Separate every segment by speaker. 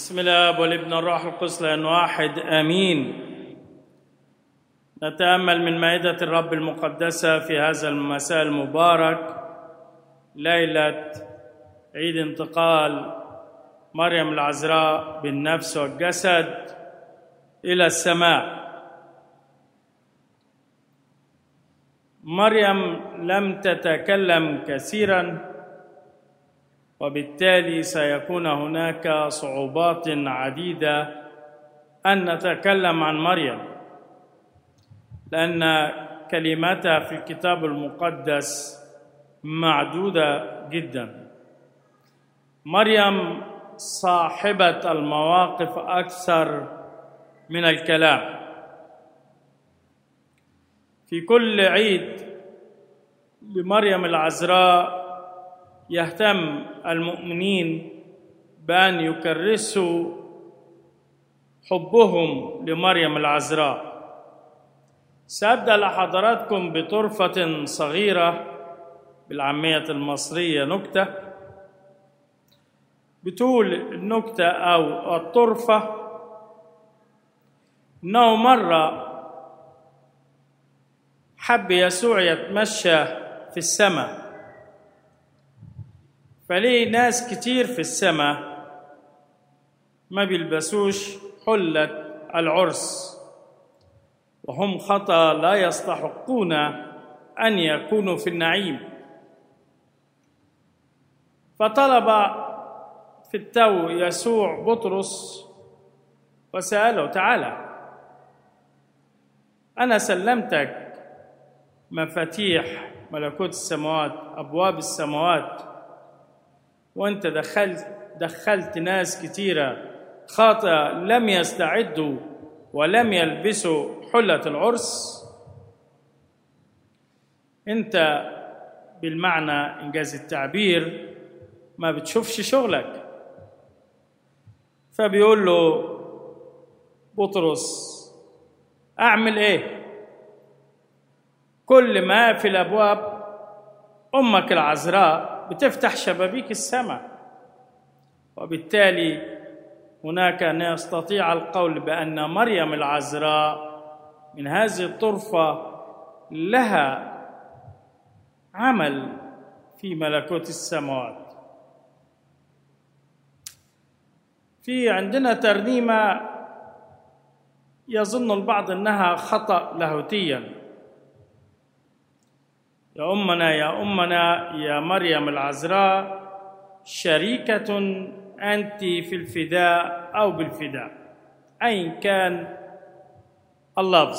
Speaker 1: بسم الله والابن الروح القدس لأن واحد آمين نتأمل من مائدة الرب المقدسة في هذا المساء المبارك ليلة عيد انتقال مريم العذراء بالنفس والجسد إلى السماء مريم لم تتكلم كثيرا وبالتالي سيكون هناك صعوبات عديده ان نتكلم عن مريم لان كلماتها في الكتاب المقدس معدوده جدا مريم صاحبه المواقف اكثر من الكلام في كل عيد لمريم العذراء يهتم المؤمنين بان يكرسوا حبهم لمريم العذراء سابدا لحضراتكم بطرفه صغيره بالعاميه المصريه نكته بتقول النكته او الطرفه انه مره حب يسوع يتمشى في السماء فليه ناس كتير في السماء ما بيلبسوش حلة العرس وهم خطأ لا يستحقون أن يكونوا في النعيم فطلب في التو يسوع بطرس وسأله تعالى أنا سلمتك مفاتيح ملكوت السماوات أبواب السماوات وانت دخلت دخلت ناس كتيرة خاطئة لم يستعدوا ولم يلبسوا حلة العرس انت بالمعنى انجاز التعبير ما بتشوفش شغلك فبيقول له بطرس اعمل ايه كل ما في الابواب امك العذراء بتفتح شبابيك السماء وبالتالي هناك نستطيع القول بان مريم العذراء من هذه الطرفه لها عمل في ملكوت السماوات في عندنا ترنيمه يظن البعض انها خطا لاهوتيا يا امنا يا امنا يا مريم العذراء شريكه انت في الفداء او بالفداء ايا كان اللفظ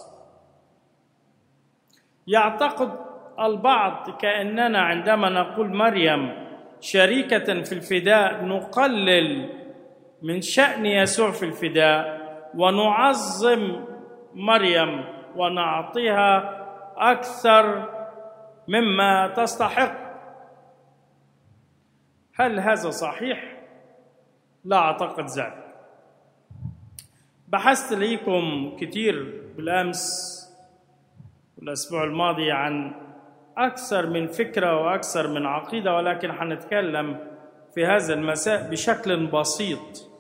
Speaker 1: يعتقد البعض كاننا عندما نقول مريم شريكه في الفداء نقلل من شان يسوع في الفداء ونعظم مريم ونعطيها اكثر مما تستحق هل هذا صحيح لا اعتقد ذلك بحثت ليكم كتير بالامس والاسبوع الماضي عن اكثر من فكره واكثر من عقيده ولكن حنتكلم في هذا المساء بشكل بسيط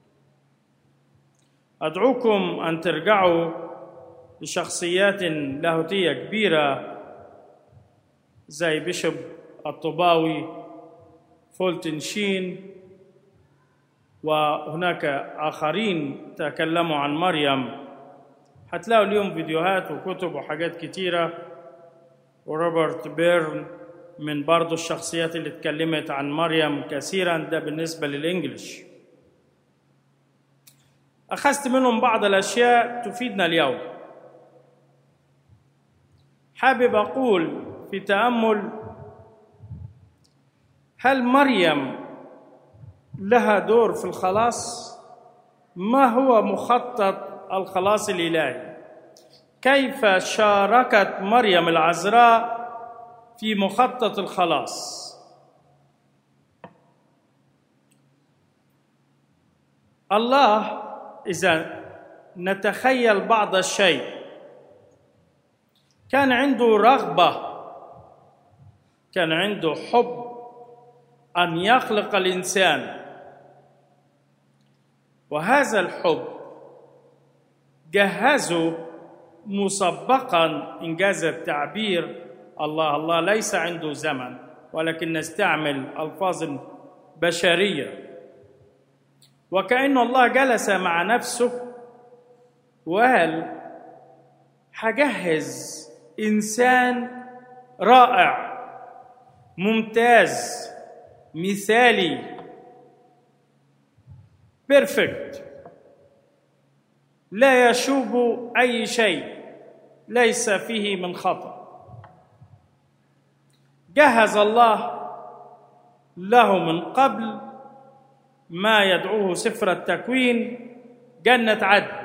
Speaker 1: ادعوكم ان ترجعوا لشخصيات لاهوتيه كبيره زي بيشوب الطباوي فولتن شين وهناك آخرين تكلموا عن مريم هتلاقوا اليوم فيديوهات وكتب وحاجات كتيرة وروبرت بيرن من برضو الشخصيات اللي اتكلمت عن مريم كثيرا ده بالنسبة للإنجليش أخذت منهم بعض الأشياء تفيدنا اليوم حابب أقول في تامل هل مريم لها دور في الخلاص ما هو مخطط الخلاص الالهي كيف شاركت مريم العذراء في مخطط الخلاص الله اذا نتخيل بعض الشيء كان عنده رغبه كان عنده حب ان يخلق الانسان وهذا الحب جهزه مسبقا انجاز التعبير الله الله ليس عنده زمن ولكن نستعمل الفاظ بشريه وكأن الله جلس مع نفسه وقال هجهز انسان رائع ممتاز مثالي بيرفكت لا يشوب اي شيء ليس فيه من خطأ جهز الله له من قبل ما يدعوه سفر التكوين جنة عدن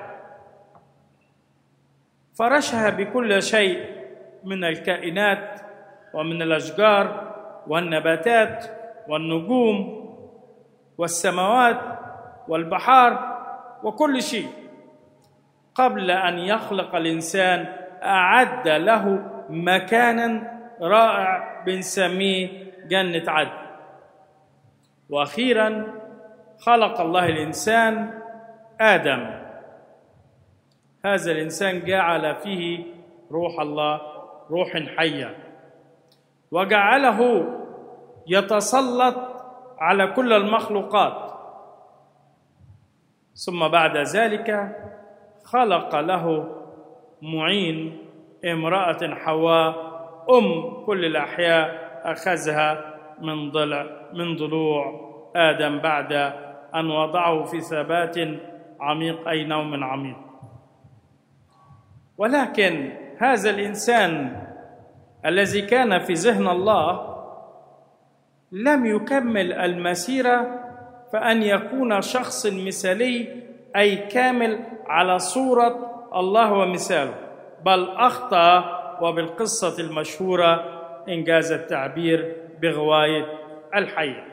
Speaker 1: فرشها بكل شيء من الكائنات ومن الأشجار والنباتات والنجوم والسماوات والبحار وكل شيء قبل أن يخلق الإنسان أعد له مكانا رائع بنسميه جنة عدن وأخيرا خلق الله الإنسان آدم هذا الإنسان جعل فيه روح الله روح حية وجعله يتسلط على كل المخلوقات ثم بعد ذلك خلق له معين امرأة حواء أم كل الأحياء أخذها من ضلع من ضلوع آدم بعد أن وضعه في ثبات عميق أي نوم عميق ولكن هذا الإنسان الذي كان في ذهن الله لم يكمل المسيرة فأن يكون شخص مثالي أي كامل على صورة الله ومثاله بل أخطأ وبالقصة المشهورة إنجاز التعبير بغواية الحية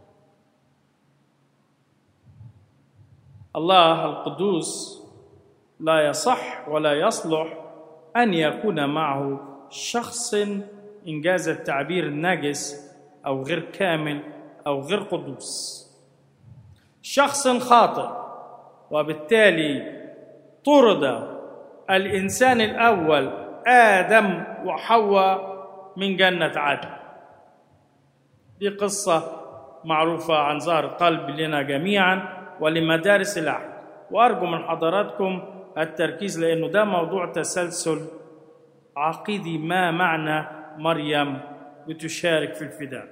Speaker 1: الله القدوس لا يصح ولا يصلح أن يكون معه شخص إنجاز التعبير نجس أو غير كامل أو غير قدوس شخص خاطئ وبالتالي طرد الإنسان الأول آدم وحواء من جنة عدن دي قصة معروفة عن ظهر قلب لنا جميعا ولمدارس العهد وأرجو من حضراتكم التركيز لأنه ده موضوع تسلسل عقيدي ما معنى مريم بتشارك في الفداء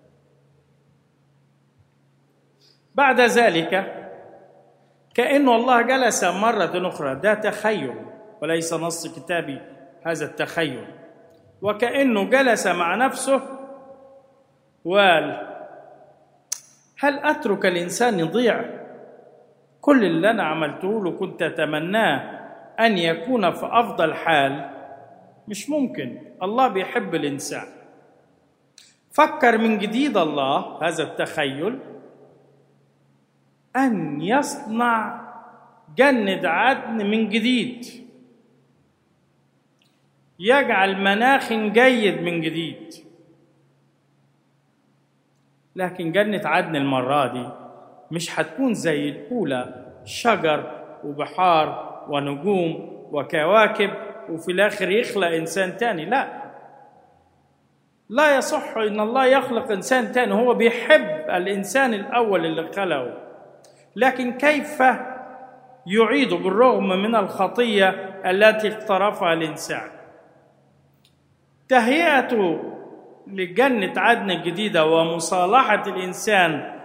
Speaker 1: بعد ذلك كأن الله جلس مرة أخرى ده تخيل وليس نص كتابي هذا التخيل وكأنه جلس مع نفسه وقال هل أترك الإنسان يضيع كل اللي أنا عملته له كنت أتمناه أن يكون في أفضل حال مش ممكن الله بيحب الإنسان فكر من جديد الله هذا التخيل أن يصنع جنة عدن من جديد يجعل مناخ جيد من جديد لكن جنة عدن المرة دي مش هتكون زي الأولى شجر وبحار ونجوم وكواكب وفي الآخر يخلق إنسان تاني لا لا يصح إن الله يخلق إنسان تاني هو بيحب الإنسان الأول اللي خلقه لكن كيف يعيد بالرغم من الخطية التي اقترفها الإنسان تهيئته لجنة عدن الجديدة ومصالحة الإنسان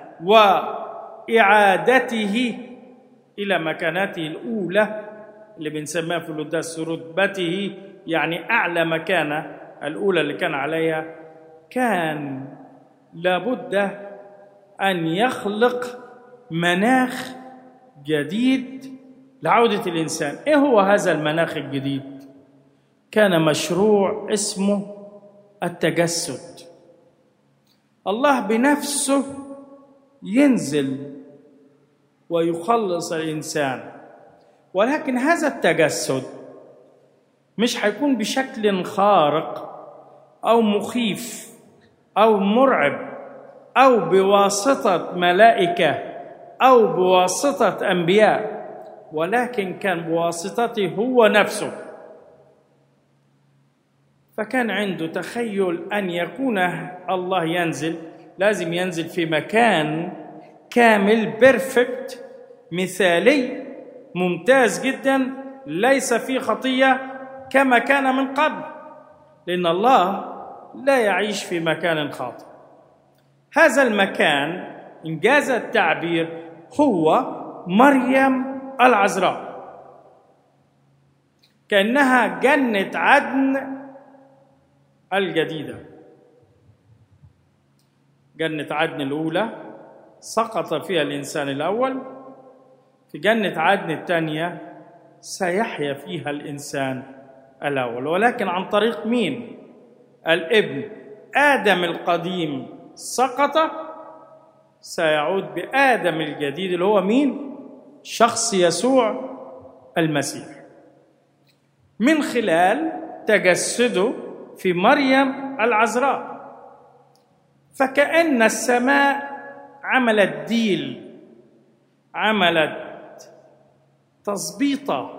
Speaker 1: وإعادته إلى مكانته الأولى اللي بنسميها في القداس رتبته يعني أعلى مكانة الأولى اللي كان عليها كان لابد أن يخلق مناخ جديد لعودة الإنسان إيه هو هذا المناخ الجديد؟ كان مشروع اسمه التجسد الله بنفسه ينزل ويخلص الإنسان ولكن هذا التجسد مش هيكون بشكل خارق أو مخيف أو مرعب أو بواسطة ملائكة او بواسطه انبياء ولكن كان بواسطته هو نفسه فكان عنده تخيل ان يكون الله ينزل لازم ينزل في مكان كامل بيرفكت مثالي ممتاز جدا ليس فيه خطيه كما كان من قبل لان الله لا يعيش في مكان خاطئ هذا المكان انجاز التعبير هو مريم العذراء كانها جنه عدن الجديده جنه عدن الاولى سقط فيها الانسان الاول في جنه عدن الثانيه سيحيا فيها الانسان الاول ولكن عن طريق مين الابن ادم القديم سقط سيعود بادم الجديد اللي هو مين شخص يسوع المسيح من خلال تجسده في مريم العذراء فكأن السماء عملت ديل عملت تظبيطة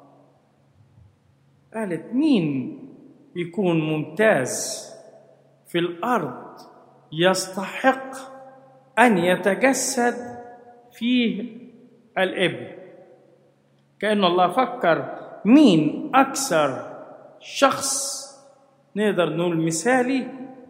Speaker 1: قالت مين يكون ممتاز في الأرض يستحق أن يتجسد فيه الابن كأن الله فكر مين أكثر شخص نقدر نقول مثالي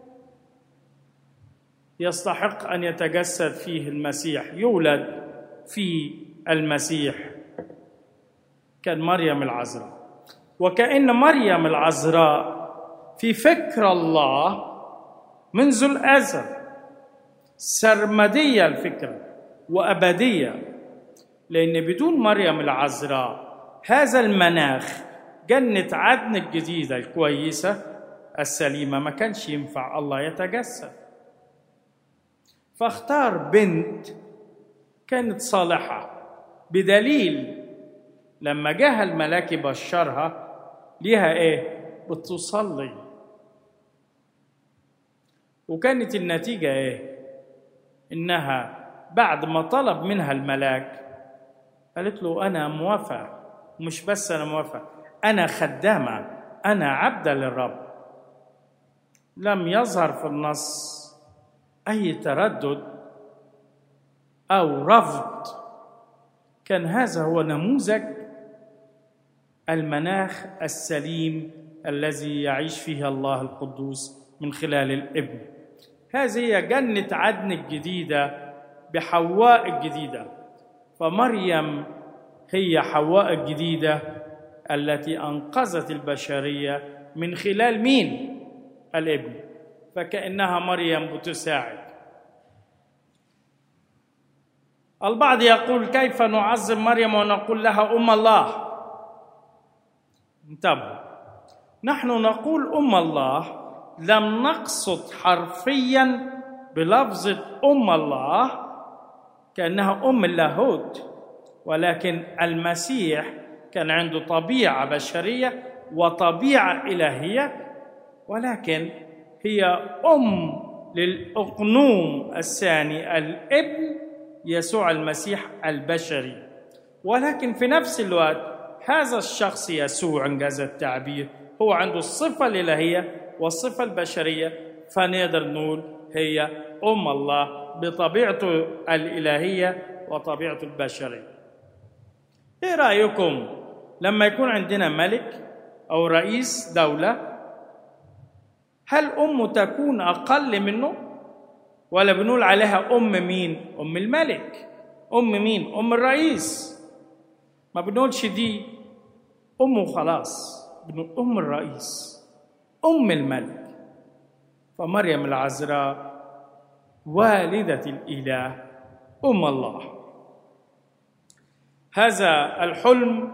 Speaker 1: يستحق ان يتجسد فيه المسيح يولد في المسيح كان مريم العذراء وكأن مريم العذراء في فكر الله منذ الأزل سرمدية الفكرة وأبدية لأن بدون مريم العذراء هذا المناخ جنة عدن الجديدة الكويسة السليمه ما كانش ينفع الله يتجسد فاختار بنت كانت صالحه بدليل لما جاء الملاك بشرها ليها ايه بتصلي وكانت النتيجه ايه انها بعد ما طلب منها الملاك قالت له انا موافقه مش بس انا موافقه انا خدامه انا عبده للرب لم يظهر في النص اي تردد او رفض كان هذا هو نموذج المناخ السليم الذي يعيش فيه الله القدوس من خلال الابن هذه هي جنه عدن الجديده بحواء الجديده فمريم هي حواء الجديده التي انقذت البشريه من خلال مين الابن فكأنها مريم بتساعد البعض يقول كيف نعظم مريم ونقول لها أم الله انتبهوا نحن نقول أم الله لم نقصد حرفيا بلفظة أم الله كأنها أم اللاهوت ولكن المسيح كان عنده طبيعة بشرية وطبيعة إلهية ولكن هي أم للأقنوم الثاني الابن يسوع المسيح البشري ولكن في نفس الوقت هذا الشخص يسوع انجاز التعبير هو عنده الصفة الإلهية والصفة البشرية فنقدر نقول هي أم الله بطبيعته الإلهية وطبيعته البشرية إيه رأيكم لما يكون عندنا ملك أو رئيس دولة هل أمه تكون أقل منه؟ ولا بنقول عليها أم مين؟ أم الملك أم مين؟ أم الرئيس ما بنقولش دي أمه خلاص بنقول أم الرئيس أم الملك فمريم العذراء والدة الإله أم الله هذا الحلم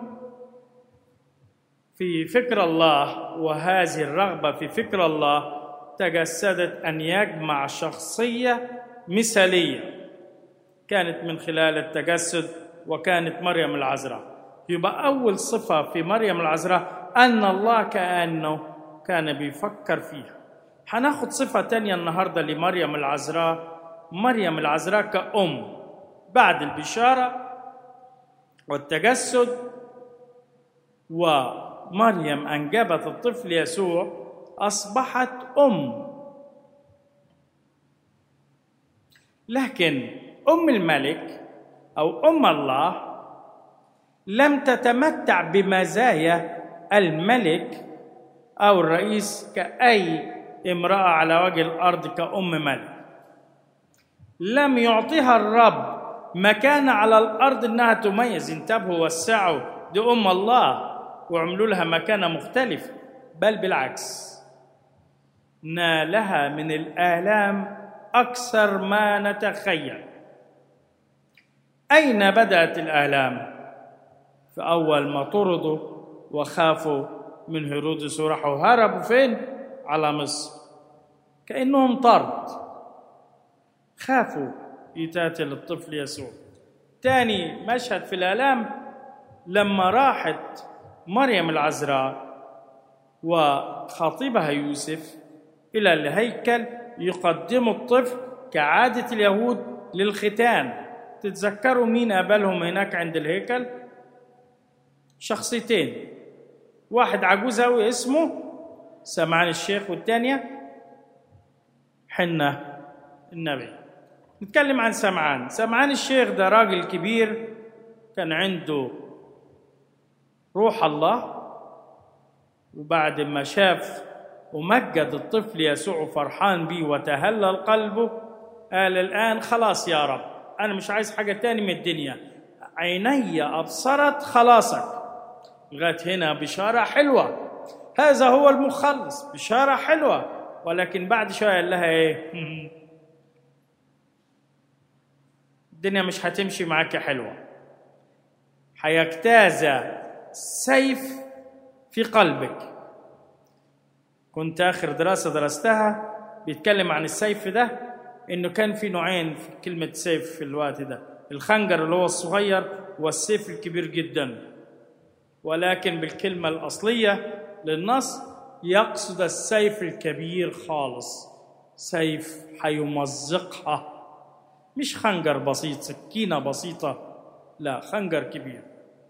Speaker 1: في فكر الله وهذه الرغبه في فكر الله تجسدت ان يجمع شخصيه مثاليه كانت من خلال التجسد وكانت مريم العذراء يبقى اول صفه في مريم العذراء ان الله كانه كان بيفكر فيها هناخد صفه تانية النهارده لمريم العذراء مريم العذراء كأم بعد البشاره والتجسد ومريم انجبت الطفل يسوع اصبحت ام لكن ام الملك او ام الله لم تتمتع بمزايا الملك او الرئيس كاي امراه على وجه الارض كام ملك لم يعطيها الرب مكانه على الارض انها تميز انتبهوا وسعوا دي ام الله وعملوا لها مكانه مختلفه بل بالعكس نالها من الالام اكثر ما نتخيل اين بدات الالام فاول ما طردوا وخافوا من هيرودس وراحوا هربوا فين على مصر كانهم طرد خافوا يتاتل الطفل يسوع تاني مشهد في الالام لما راحت مريم العذراء وخطيبها يوسف الى الهيكل يقدموا الطفل كعاده اليهود للختان تتذكروا مين قابلهم هناك عند الهيكل شخصيتين واحد عجوز أوي اسمه سمعان الشيخ والتانية حنة النبي نتكلم عن سمعان سمعان الشيخ ده راجل كبير كان عنده روح الله وبعد ما شاف ومجد الطفل يسوع فرحان بيه وتهلل قلبه قال الآن خلاص يا رب أنا مش عايز حاجة تاني من الدنيا عيني أبصرت خلاصك لغاية هنا بشارة حلوة هذا هو المخلص بشارة حلوة ولكن بعد شوية قال لها إيه الدنيا مش هتمشي معاك حلوة هيجتاز سيف في قلبك كنت آخر دراسة درستها بيتكلم عن السيف ده إنه كان في نوعين في كلمة سيف في الوقت ده الخنجر اللي هو الصغير والسيف الكبير جدا ولكن بالكلمة الأصلية للنص يقصد السيف الكبير خالص سيف هيمزقها مش خنجر بسيط سكينة بسيطة لا خنجر كبير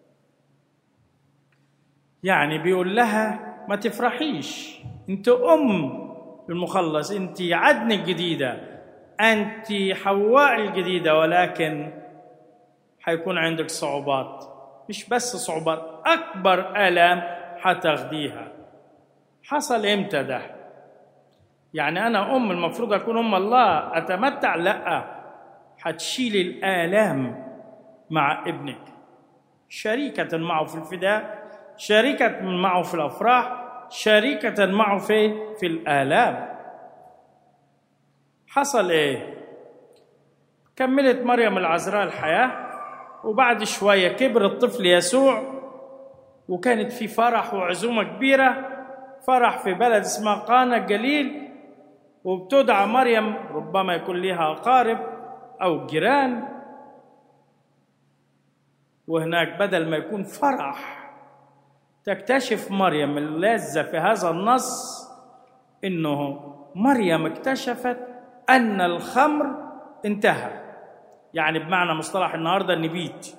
Speaker 1: يعني بيقول لها ما تفرحيش انت ام المخلص انت عدن الجديدة انت حواء الجديدة ولكن حيكون عندك صعوبات مش بس صعوبات اكبر الام حتاخديها حصل امتى ده يعني انا ام المفروض اكون ام الله اتمتع لا حتشيل الالام مع ابنك شريكه معه في الفداء شريكه معه في الافراح شريكه معه في في الالام حصل ايه كملت مريم العذراء الحياه وبعد شويه كبر الطفل يسوع وكانت في فرح وعزومه كبيره فرح في بلد اسمها قانا الجليل وبتدعى مريم ربما يكون لها أقارب أو جيران وهناك بدل ما يكون فرح تكتشف مريم اللذة في هذا النص إنه مريم اكتشفت أن الخمر انتهى يعني بمعنى مصطلح النهارده النبيت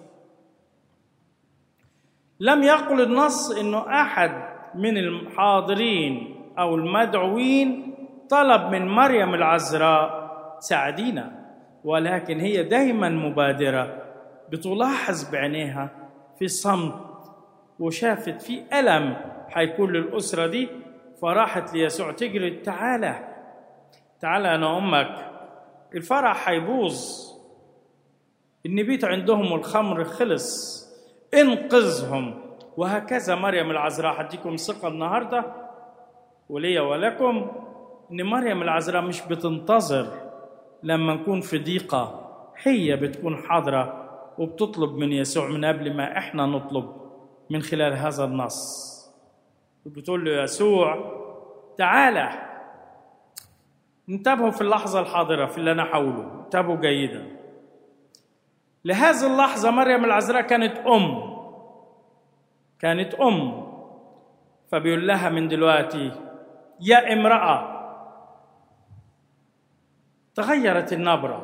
Speaker 1: لم يقل النص انه احد من الحاضرين او المدعوين طلب من مريم العذراء ساعدينا ولكن هي دائما مبادره بتلاحظ بعينيها في صمت وشافت في الم حيكون للاسره دي فراحت ليسوع تجري تعالى تعالى انا امك الفرح حيبوظ النبيت عندهم الخمر خلص انقذهم وهكذا مريم العذراء هديكم ثقة النهاردة وليا ولكم إن مريم العذراء مش بتنتظر لما نكون في ضيقة هي بتكون حاضرة وبتطلب من يسوع من قبل ما إحنا نطلب من خلال هذا النص وبتقول له يسوع تعالى انتبهوا في اللحظة الحاضرة في اللي أنا حوله انتبهوا جيدا لهذه اللحظة مريم العذراء كانت أم كانت أم فبيقول لها من دلوقتي يا امرأة تغيرت النبرة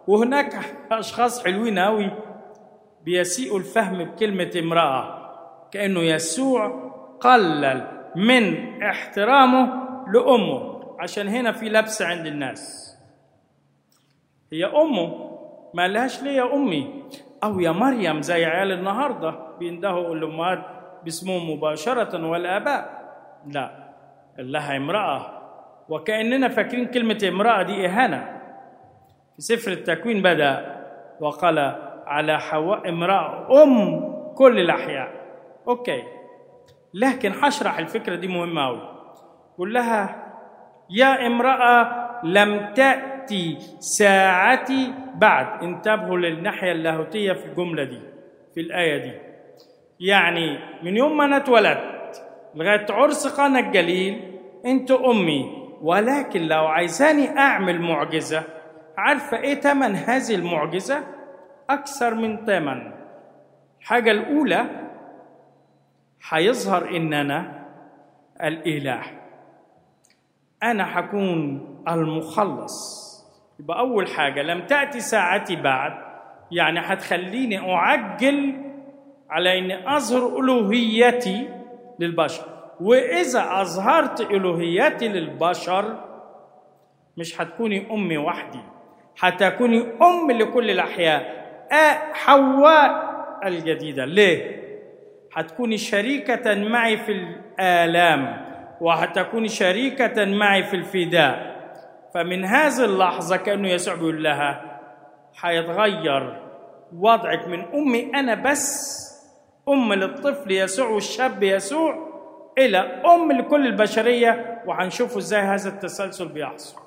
Speaker 1: وهناك اشخاص حلوين قوي بيسيئوا الفهم بكلمه امراه كانه يسوع قلل من احترامه لامه عشان هنا في لبس عند الناس هي امه ما لهاش ليه يا امي او يا مريم زي عيال النهارده بيندهوا الامهات باسمهم مباشره والاباء لا لها امراه وكاننا فاكرين كلمه امراه دي اهانه في سفر التكوين بدا وقال على حواء امراه ام كل الاحياء اوكي لكن هشرح الفكره دي مهمه قوي قول لها يا امراه لم تاتي ساعتي بعد انتبهوا للناحيه اللاهوتيه في الجمله دي في الايه دي يعني من يوم ما انا اتولدت لغايه عرس قانا الجليل انت امي ولكن لو عايزاني اعمل معجزه عارفه ايه تمن هذه المعجزه اكثر من ثمن الحاجه الاولى هيظهر ان انا الاله انا هكون المخلص يبقى اول حاجه لم تاتي ساعتي بعد يعني هتخليني اعجل على اني اظهر الوهيتي للبشر واذا اظهرت الوهيتي للبشر مش هتكوني امي وحدي هتكوني ام لكل الاحياء آه حواء الجديده ليه هتكوني شريكه معي في الالام وهتكوني شريكه معي في الفداء فمن هذه اللحظه كانه يسوع بيقول لها هيتغير وضعك من امي انا بس ام للطفل يسوع والشاب يسوع الى ام لكل البشريه وهنشوف ازاي هذا التسلسل بيحصل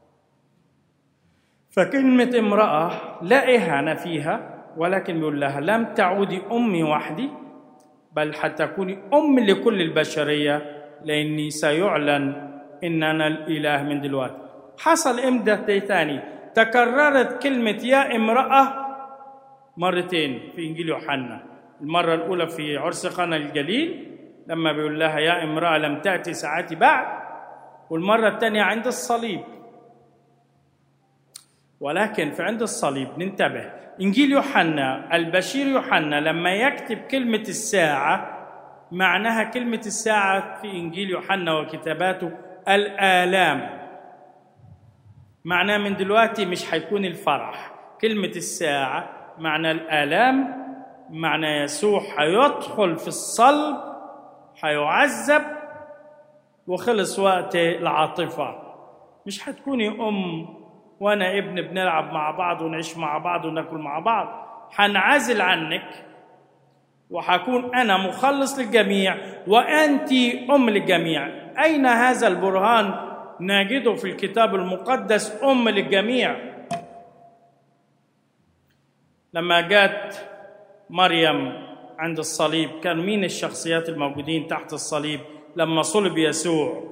Speaker 1: فكلمه امراه لا اهانه فيها ولكن بيقول لها لم تعودي امي وحدي بل حتكوني ام لكل البشريه لاني سيعلن ان انا الاله من دلوقتي حصل امتى تاني تكررت كلمه يا امراه مرتين في انجيل يوحنا المره الاولى في عرس قنا الجليل لما بيقول لها يا امراه لم تاتي ساعتي بعد والمره الثانيه عند الصليب ولكن في عند الصليب ننتبه انجيل يوحنا البشير يوحنا لما يكتب كلمه الساعه معناها كلمه الساعه في انجيل يوحنا وكتاباته الالام معناه من دلوقتي مش هيكون الفرح كلمه الساعه معنى الالام معنى يسوع هيدخل في الصلب هيعذب وخلص وقت العاطفه مش هتكوني ام وانا ابن بنلعب مع بعض ونعيش مع بعض وناكل مع بعض هنعزل عنك وحكون انا مخلص للجميع وانت ام للجميع اين هذا البرهان نجده في الكتاب المقدس ام للجميع لما جت مريم عند الصليب كان مين الشخصيات الموجودين تحت الصليب لما صلب يسوع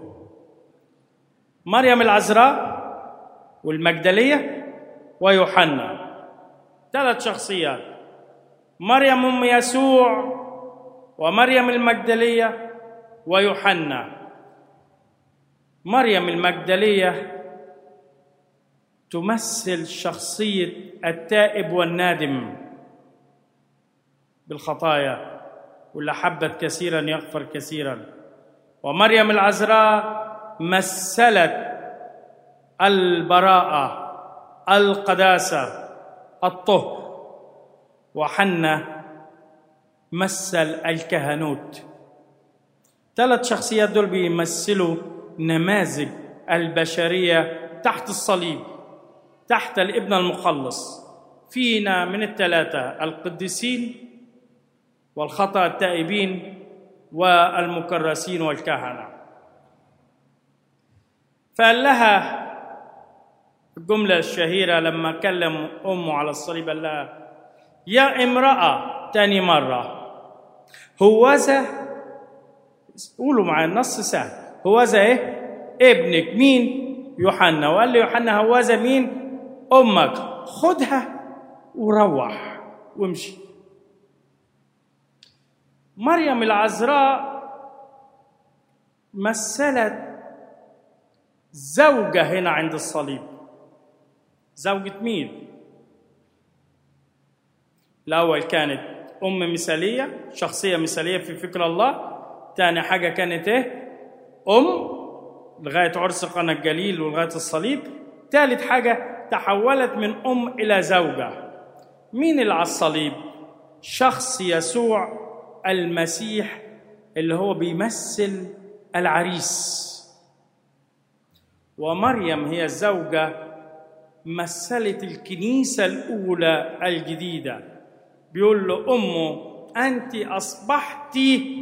Speaker 1: مريم العذراء والمجدليه ويوحنا ثلاث شخصيات مريم ام يسوع ومريم المجدليه ويوحنا مريم المجدليه تمثل شخصيه التائب والنادم بالخطايا واللي حبت كثيرا يغفر كثيرا ومريم العذراء مثلت البراءه القداسه الطهر وحنا مثل الكهنوت ثلاث شخصيات دول بيمثلوا نماذج البشريه تحت الصليب تحت الابن المخلص فينا من الثلاثه القديسين والخطا التائبين والمكرسين والكهنه فقال لها الجمله الشهيره لما كلم امه على الصليب قال لها يا امراه تاني مره هوذا قولوا معايا النص سهل هوذا ايه ابنك مين يوحنا وقال له يوحنا هوذا مين امك خدها وروح وامشي مريم العذراء مثلت زوجة هنا عند الصليب زوجة مين؟ الأول كانت أم مثالية شخصية مثالية في فكر الله تاني حاجة كانت إيه أم لغاية عرس قنا الجليل ولغاية الصليب ثالث حاجة تحولت من أم إلى زوجة مين اللي على الصليب شخص يسوع المسيح اللي هو بيمثل العريس ومريم هي الزوجة مثلت الكنيسة الأولى الجديدة بيقول له أمه أنت أصبحت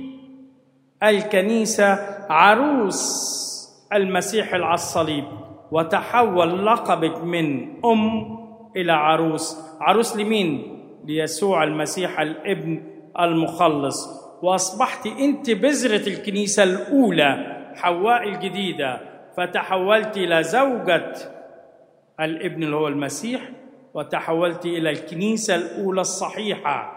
Speaker 1: الكنيسة عروس المسيح على الصليب وتحول لقبك من أم إلى عروس عروس لمين؟ ليسوع المسيح الابن المخلص وأصبحت أنت بذرة الكنيسة الأولى حواء الجديدة فتحولت إلى زوجة الابن اللي هو المسيح وتحولت إلى الكنيسة الأولى الصحيحة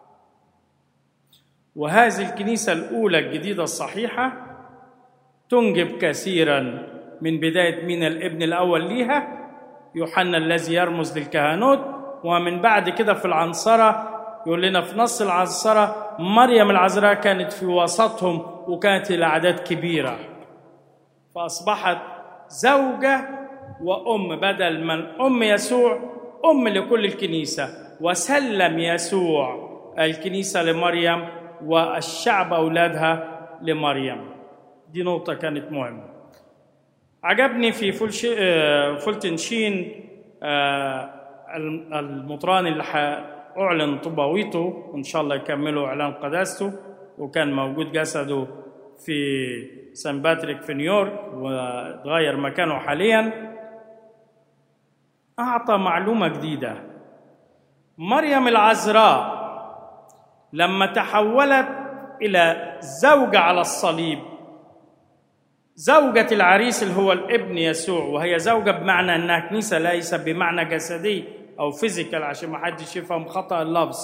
Speaker 1: وهذه الكنيسة الأولى الجديدة الصحيحة تنجب كثيرا من بداية من الابن الأول ليها يوحنا الذي يرمز للكهنوت ومن بعد كده في العنصرة يقول لنا في نص العنصرة مريم العذراء كانت في وسطهم وكانت الأعداد كبيرة فأصبحت زوجة وأم بدل من أم يسوع أم لكل الكنيسة وسلم يسوع الكنيسة لمريم والشعب أولادها لمريم دي نقطة كانت مهمة عجبني في فلش... فلتنشين المطران اللي أعلن طباويته وإن شاء الله يكملوا إعلان قداسته وكان موجود جسده في سان باتريك في نيويورك وتغير مكانه حاليا أعطى معلومة جديدة مريم العذراء لما تحولت إلى زوجة على الصليب زوجة العريس اللي هو الابن يسوع وهي زوجة بمعنى أنها كنيسة ليس بمعنى جسدي أو فيزيكال عشان ما حدش يفهم خطأ اللفظ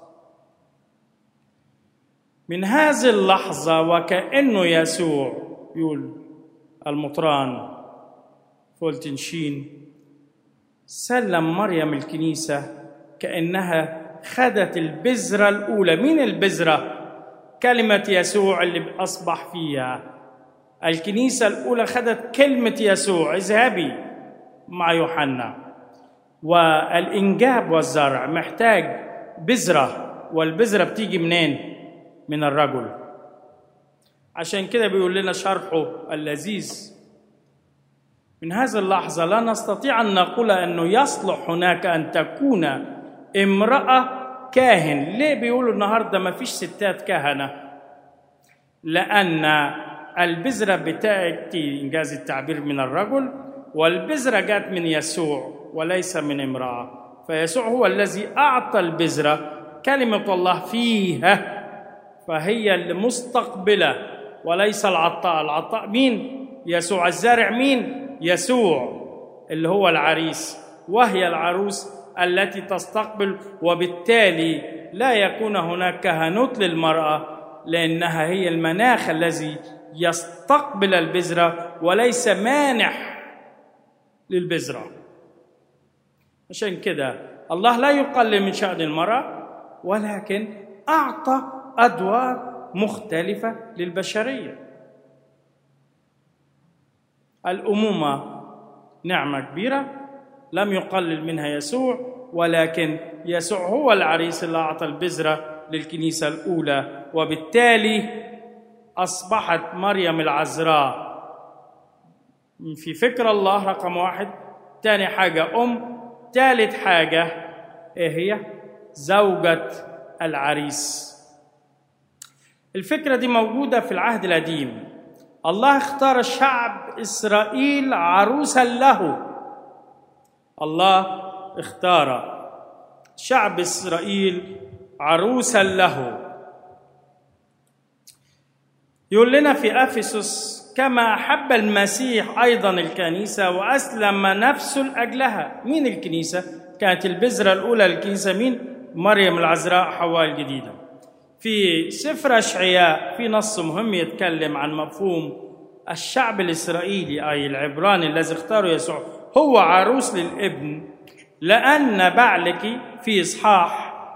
Speaker 1: من هذه اللحظة وكأنه يسوع يقول المطران فولتنشين سلم مريم الكنيسة كأنها خدت البذرة الأولى مين البذرة؟ كلمة يسوع اللي أصبح فيها الكنيسة الأولى خدت كلمة يسوع اذهبي مع يوحنا والإنجاب والزرع محتاج بذرة والبذرة بتيجي منين؟ من الرجل عشان كده بيقول لنا شرحه اللذيذ من هذه اللحظة لا نستطيع أن نقول أنه يصلح هناك أن تكون امرأة كاهن ليه بيقولوا النهاردة ما فيش ستات كهنة لأن البذرة بتأتي إنجاز التعبير من الرجل والبذرة جاءت من يسوع وليس من امرأة فيسوع هو الذي أعطى البذرة كلمة الله فيها فهي المستقبلة وليس العطاء العطاء مين؟ يسوع الزارع مين؟ يسوع اللي هو العريس وهي العروس التي تستقبل وبالتالي لا يكون هناك كهنوت للمرأة لأنها هي المناخ الذي يستقبل البذرة وليس مانح للبذرة عشان كده الله لا يقلل من شأن المرأة ولكن أعطى أدوار مختلفة للبشرية الأمومة نعمة كبيرة لم يقلل منها يسوع ولكن يسوع هو العريس اللي أعطى البذرة للكنيسة الأولى وبالتالي أصبحت مريم العذراء في فكر الله رقم واحد تاني حاجة أم ثالث حاجة إيه هي زوجة العريس الفكرة دي موجودة في العهد القديم الله اختار شعب إسرائيل عروسا له الله اختار شعب إسرائيل عروسا له يقول لنا في أفسس كما أحب المسيح أيضا الكنيسة وأسلم نفسه لأجلها مين الكنيسة؟ كانت البذرة الأولى للكنيسة مين؟ مريم العذراء حواء الجديدة في سفر أشعياء في نص مهم يتكلم عن مفهوم الشعب الإسرائيلي أي العبراني الذي اختاره يسوع هو عروس للابن لأن بعلك في إصحاح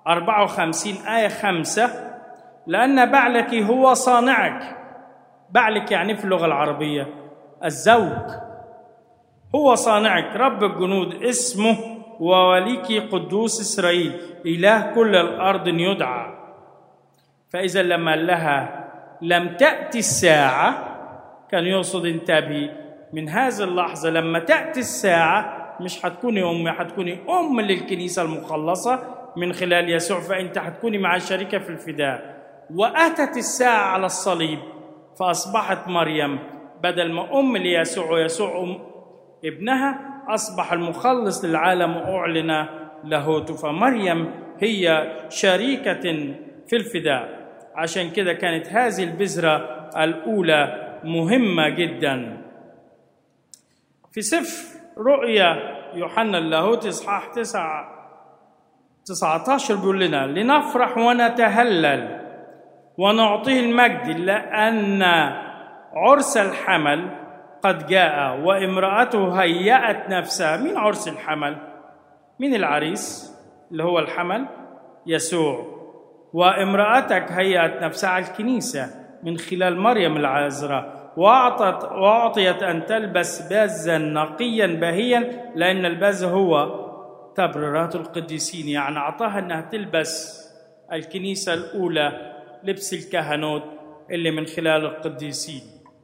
Speaker 1: 54 آية 5 لأن بعلك هو صانعك بعلك يعني في اللغة العربية الزوج هو صانعك رب الجنود اسمه ووليك قدوس إسرائيل إله كل الأرض يدعى فإذا لما لها لم تأتي الساعة كان يقصد انتبهي من هذه اللحظة لما تأتي الساعة مش هتكوني أمي هتكوني أم للكنيسة المخلصة من خلال يسوع فأنت هتكوني مع الشركة في الفداء وأتت الساعة على الصليب فأصبحت مريم بدل ما أم ليسوع ويسوع أم ابنها أصبح المخلص للعالم وأعلن لاهوته فمريم هي شريكة في الفداء عشان كده كانت هذه البذرة الأولى مهمة جدا في سفر رؤيا يوحنا اللاهوت إصحاح تسعة 19 بيقول لنا لنفرح ونتهلل ونعطيه المجد لأن عرس الحمل قد جاء وامرأته هيأت نفسها مين عرس الحمل؟ مين العريس؟ اللي هو الحمل يسوع وامرأتك هيأت نفسها على الكنيسة من خلال مريم العذراء وأعطت وأعطيت أن تلبس بازا نقيا بهيا لأن الباز هو تبريرات القديسين يعني أعطاها أنها تلبس الكنيسة الأولى لبس الكهنوت اللي من خلال القديسين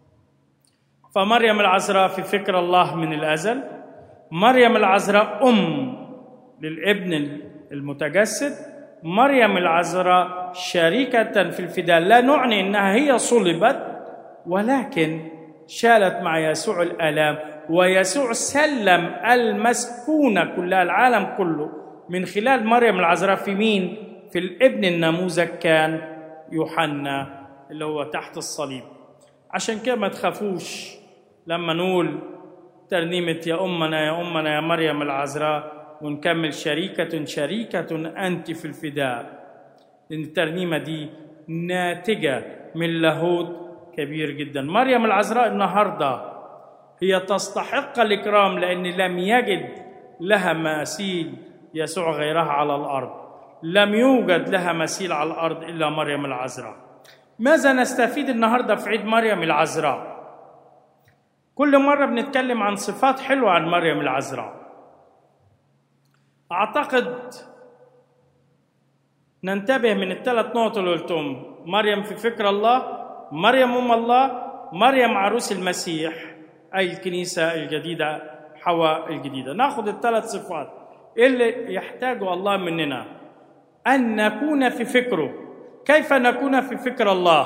Speaker 1: فمريم العذراء في فكر الله من الأزل مريم العذراء أم للابن المتجسد مريم العذراء شريكة في الفداء لا نعني أنها هي صلبت ولكن شالت مع يسوع الآلام ويسوع سلم المسكونة كلها العالم كله من خلال مريم العذراء في مين؟ في الابن النموذج كان يوحنا اللي هو تحت الصليب عشان كده ما تخافوش لما نقول ترنيمة يا أمنا يا أمنا يا مريم العذراء ونكمل شريكة شريكة أنت في الفداء لأن الترنيمة دي ناتجة من لاهوت كبير جدا مريم العذراء النهارده هي تستحق الإكرام لأن لم يجد لها مثيل يسوع غيرها على الأرض لم يوجد لها مثيل على الأرض إلا مريم العذراء ماذا نستفيد النهارده في عيد مريم العذراء كل مرة بنتكلم عن صفات حلوة عن مريم العذراء أعتقد ننتبه من الثلاث نقط اللي قلتهم مريم في فكر الله مريم أم الله مريم عروس المسيح أي الكنيسة الجديدة حواء الجديدة ناخذ الثلاث صفات اللي يحتاجه الله مننا أن نكون في فكره كيف نكون في فكر الله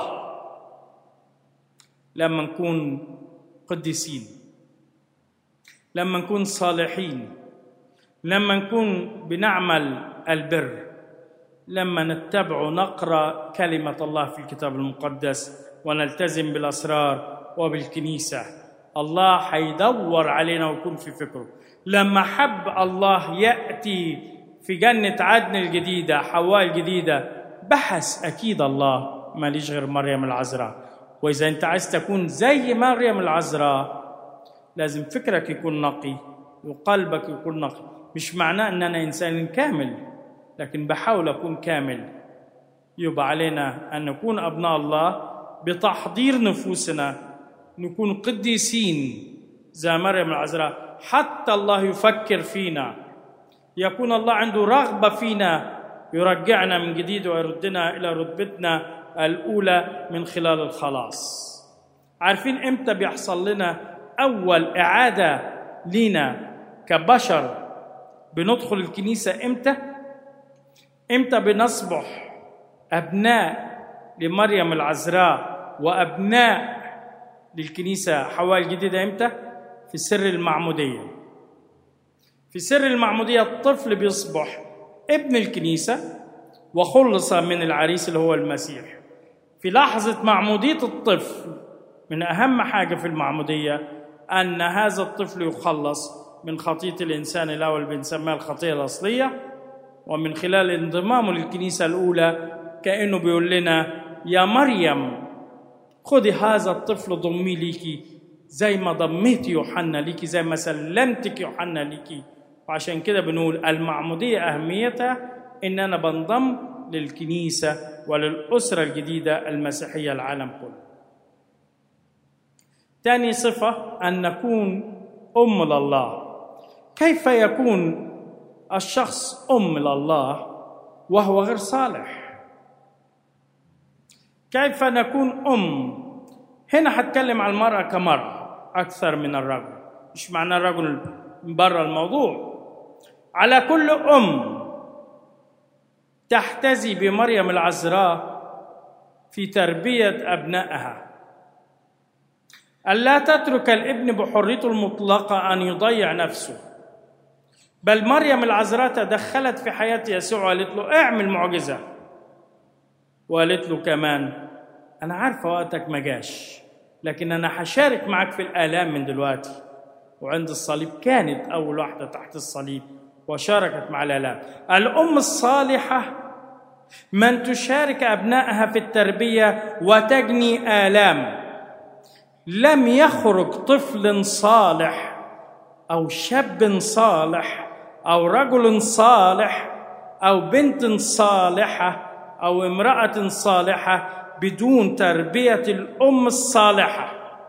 Speaker 1: لما نكون قديسين لما نكون صالحين لما نكون بنعمل البر لما نتبع نقرا كلمه الله في الكتاب المقدس ونلتزم بالاسرار وبالكنيسه الله حيدور علينا ويكون في فكره لما حب الله ياتي في جنه عدن الجديده حواء الجديده بحث اكيد الله ماليش غير مريم العذراء واذا انت عايز تكون زي مريم العذراء لازم فكرك يكون نقي وقلبك يكون نقي مش معناه ان انا انسان كامل لكن بحاول اكون كامل يبقى علينا ان نكون ابناء الله بتحضير نفوسنا نكون قديسين زي مريم العذراء حتى الله يفكر فينا يكون الله عنده رغبه فينا يرجعنا من جديد ويردنا الى رتبتنا الاولى من خلال الخلاص عارفين امتى بيحصل لنا اول اعاده لينا كبشر بندخل الكنيسه امتى امتى بنصبح ابناء لمريم العذراء وابناء للكنيسه حواء الجديده امتى في سر المعموديه في سر المعموديه الطفل بيصبح ابن الكنيسه وخلص من العريس اللي هو المسيح في لحظه معموديه الطفل من اهم حاجه في المعموديه ان هذا الطفل يخلص من خطيه الانسان الاول بنسميها الخطيه الاصليه ومن خلال انضمامه للكنيسه الاولى كانه بيقول لنا يا مريم خذي هذا الطفل ضمي ليكي زي ما ضميت يوحنا ليكي زي ما سلمتك يوحنا ليكي وعشان كده بنقول المعموديه اهميتها ان انا بنضم للكنيسه وللاسره الجديده المسيحيه العالم كله ثاني صفه ان نكون ام لله كيف يكون الشخص ام لله وهو غير صالح كيف نكون ام هنا هتكلم عن المراه كمراه اكثر من الرجل مش معنى الرجل بره الموضوع على كل ام تحتذي بمريم العذراء في تربيه ابنائها الا تترك الابن بحريته المطلقه ان يضيع نفسه بل مريم العذراء تدخلت في حياه يسوع وقالت له اعمل معجزه وقالت له كمان انا عارفه وقتك ما جاش لكن انا هشارك معاك في الالام من دلوقتي وعند الصليب كانت اول واحده تحت الصليب وشاركت مع الالام الام الصالحه من تشارك ابنائها في التربيه وتجني الام لم يخرج طفل صالح او شاب صالح او رجل صالح او بنت صالحه او امراه صالحه بدون تربيه الام الصالحه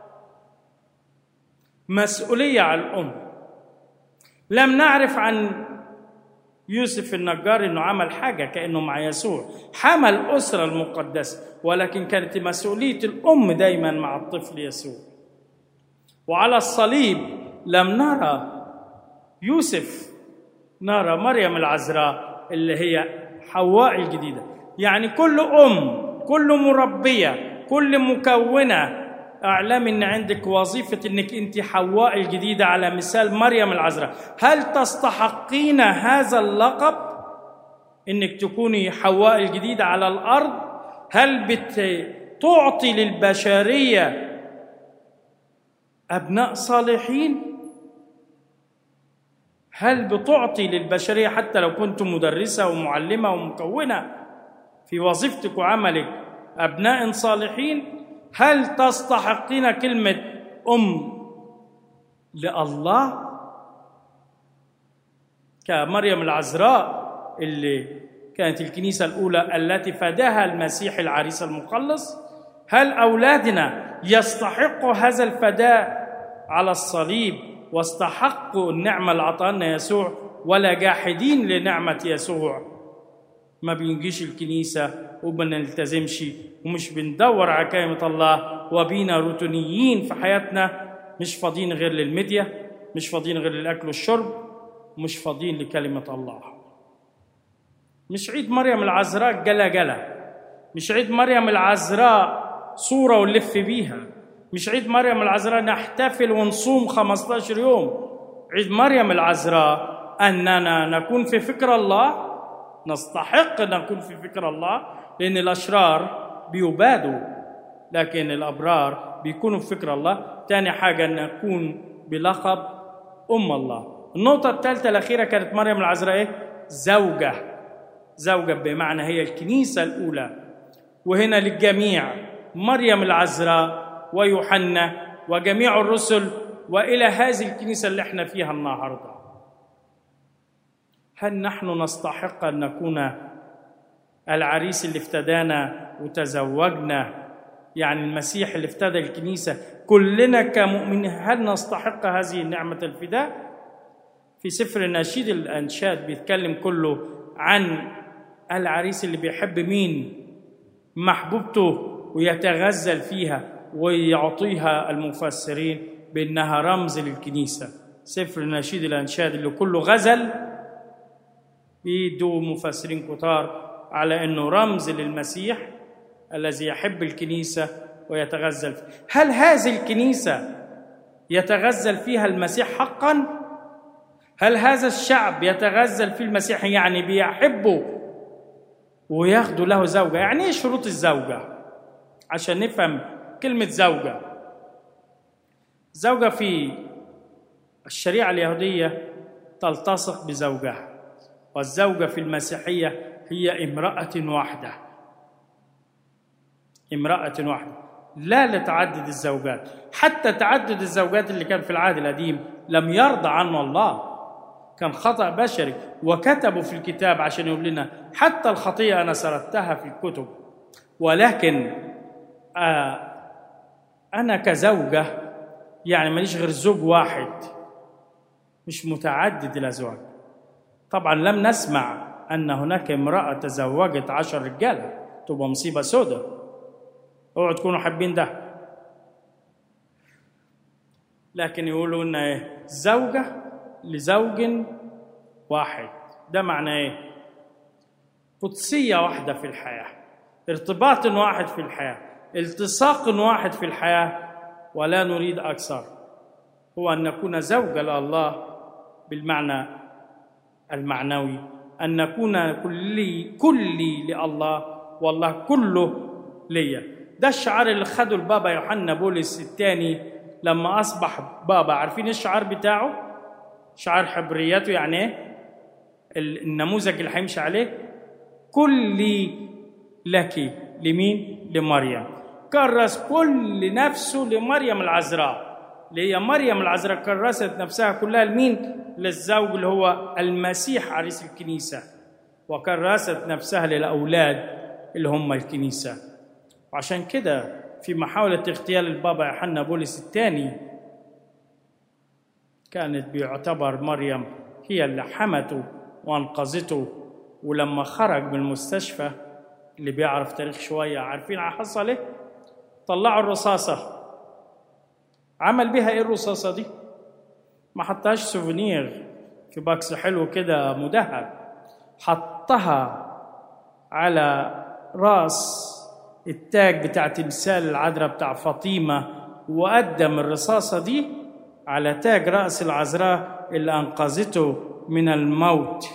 Speaker 1: مسؤوليه على الام لم نعرف عن يوسف النجار انه عمل حاجه كانه مع يسوع حمل الاسره المقدسه ولكن كانت مسؤوليه الام دايما مع الطفل يسوع وعلى الصليب لم نرى يوسف نرى مريم العذراء اللي هي حواء الجديده يعني كل ام كل مربيه كل مكونه اعلم ان عندك وظيفه انك انت حواء الجديده على مثال مريم العذراء هل تستحقين هذا اللقب انك تكوني حواء الجديده على الارض هل بتعطي للبشريه ابناء صالحين هل بتعطي للبشريه حتى لو كنت مدرسه ومعلمه ومكونه في وظيفتك وعملك ابناء صالحين هل تستحقين كلمه ام لله كمريم العذراء اللي كانت الكنيسه الاولى التي فداها المسيح العريس المخلص هل اولادنا يستحقوا هذا الفداء على الصليب واستحقوا النعمه اللي اعطانا يسوع ولا جاحدين لنعمه يسوع ما بينجيش الكنيسه وما نلتزمش ومش بندور على كلمه الله وبينا روتينيين في حياتنا مش فاضيين غير للميديا مش فاضيين غير للاكل والشرب مش فاضيين لكلمه الله مش عيد مريم العذراء جلا جلا مش عيد مريم العذراء صورة ونلف بيها مش عيد مريم العذراء نحتفل ونصوم 15 يوم عيد مريم العذراء أننا نكون في فكر الله نستحق أن نكون في فكر الله لأن الأشرار بيبادوا لكن الأبرار بيكونوا في فكر الله تاني حاجة أن نكون بلقب أم الله النقطة الثالثة الأخيرة كانت مريم العذراء إيه؟ زوجة زوجة بمعنى هي الكنيسة الأولى وهنا للجميع مريم العذراء ويوحنا وجميع الرسل والى هذه الكنيسه اللي احنا فيها النهارده هل نحن نستحق ان نكون العريس اللي افتدانا وتزوجنا يعني المسيح اللي افتدى الكنيسه كلنا كمؤمنين هل نستحق هذه نعمه الفداء في سفر النشيد الانشاد بيتكلم كله عن العريس اللي بيحب مين محبوبته ويتغزل فيها ويعطيها المفسرين بانها رمز للكنيسه سفر نشيد الانشاد اللي كله غزل بيدوا مفسرين كتار على انه رمز للمسيح الذي يحب الكنيسه ويتغزل فيها. هل هذه الكنيسه يتغزل فيها المسيح حقا هل هذا الشعب يتغزل في المسيح يعني بيحبه وياخدوا له زوجه يعني ايه شروط الزوجه عشان نفهم كلمة زوجة زوجة في الشريعة اليهودية تلتصق بزوجها والزوجة في المسيحية هي امرأة واحدة امرأة واحدة لا لتعدد الزوجات حتى تعدد الزوجات اللي كان في العهد القديم لم يرضى عنه الله كان خطأ بشري وكتبوا في الكتاب عشان يقول لنا حتى الخطية أنا سردتها في الكتب ولكن آه أنا كزوجة يعني ماليش غير زوج واحد مش متعدد الأزواج طبعا لم نسمع أن هناك امرأة تزوجت عشر رجالة تبقى مصيبة سوداء اوعوا تكونوا حابين ده لكن يقولوا ان ايه زوجة لزوج واحد ده معناه ايه قدسية واحدة في الحياة ارتباط واحد في الحياة التصاق واحد في الحياة ولا نريد أكثر هو أن نكون زوجة لله بالمعنى المعنوي أن نكون كلي كلي لله والله كله ليا ده الشعار اللي خده البابا يوحنا بولس الثاني لما أصبح بابا عارفين الشعار بتاعه شعار حبريته يعني ايه النموذج اللي هيمشي عليه كلي لك لمين لمريم كرس كل نفسه لمريم العذراء اللي هي مريم العذراء كرست نفسها كلها لمين للزوج اللي هو المسيح عريس الكنيسة وكرست نفسها للأولاد اللي هم الكنيسة وعشان كده في محاولة اغتيال البابا يوحنا بولس الثاني كانت بيعتبر مريم هي اللي حمته وانقذته ولما خرج من المستشفى اللي بيعرف تاريخ شوية عارفين حصل ايه؟ طلعوا الرصاصة عمل بيها ايه الرصاصة دي؟ ما حطهاش سوفينير في باكس حلو كده مدهب حطها على راس التاج بتاع تمثال العذراء بتاع فاطمة وقدم الرصاصة دي على تاج رأس العذراء اللي أنقذته من الموت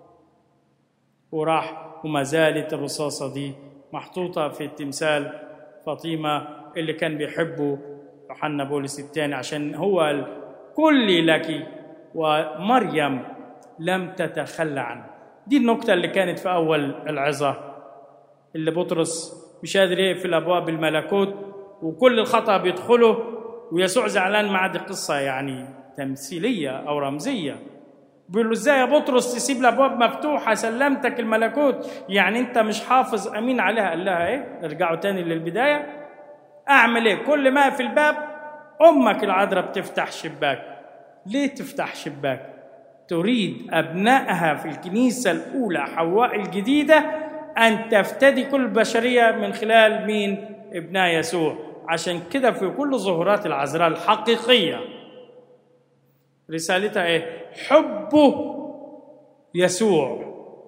Speaker 1: وراح وما زالت الرصاصة دي محطوطة في التمثال فاطمة اللي كان بيحبه يوحنا بولس الثاني عشان هو كل لك ومريم لم تتخلى عنه دي النكتة اللي كانت في أول العظة اللي بطرس مش قادر يقفل أبواب الملكوت وكل الخطأ بيدخله ويسوع زعلان مع دي قصة يعني تمثيلية أو رمزية بيقول له ازاي يا بطرس تسيب الابواب مفتوحه سلمتك الملكوت يعني انت مش حافظ امين عليها قال لها ايه ارجعوا تاني للبدايه اعمل ايه كل ما في الباب امك العذراء بتفتح شباك ليه تفتح شباك تريد ابنائها في الكنيسه الاولى حواء الجديده ان تفتدي كل البشريه من خلال مين ابنها يسوع عشان كده في كل ظهورات العذراء الحقيقيه رسالتها ايه حبه يسوع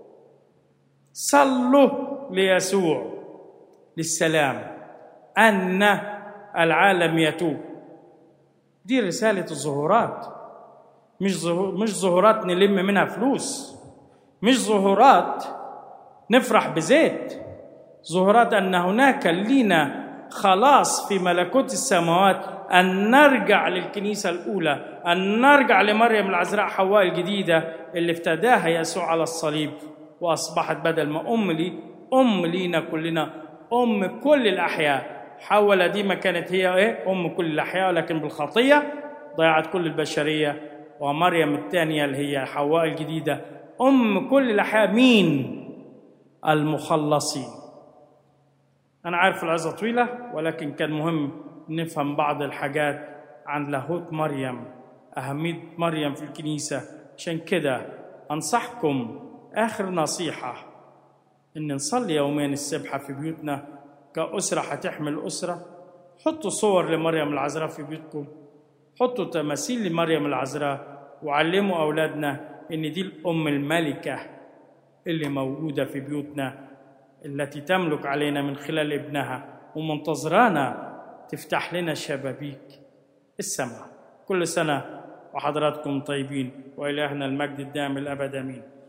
Speaker 1: صلوا ليسوع للسلام ان العالم يتوب دي رساله الظهورات مش ظهور مش ظهورات نلم منها فلوس مش ظهورات نفرح بزيت ظهورات ان هناك لينا خلاص في ملكوت السماوات أن نرجع للكنيسة الأولى أن نرجع لمريم العذراء حواء الجديدة اللي افتداها يسوع على الصليب وأصبحت بدل ما أم لي أم لينا كلنا أم كل الأحياء حواء دي ما كانت هي إيه أم كل الأحياء لكن بالخطية ضيعت كل البشرية ومريم الثانية اللي هي حواء الجديدة أم كل الأحياء مين المخلصين أنا عارف العظة طويلة ولكن كان مهم نفهم بعض الحاجات عن لاهوت مريم أهمية مريم في الكنيسة عشان كده أنصحكم آخر نصيحة إن نصلي يومين السبحة في بيوتنا كأسرة هتحمل أسرة حطوا صور لمريم العذراء في بيوتكم حطوا تماثيل لمريم العذراء وعلموا أولادنا إن دي الأم الملكة اللي موجودة في بيوتنا التي تملك علينا من خلال ابنها ومنتظرانا تفتح لنا شبابيك السماء كل سنة وحضراتكم طيبين وإلهنا المجد الدائم الأبد أمين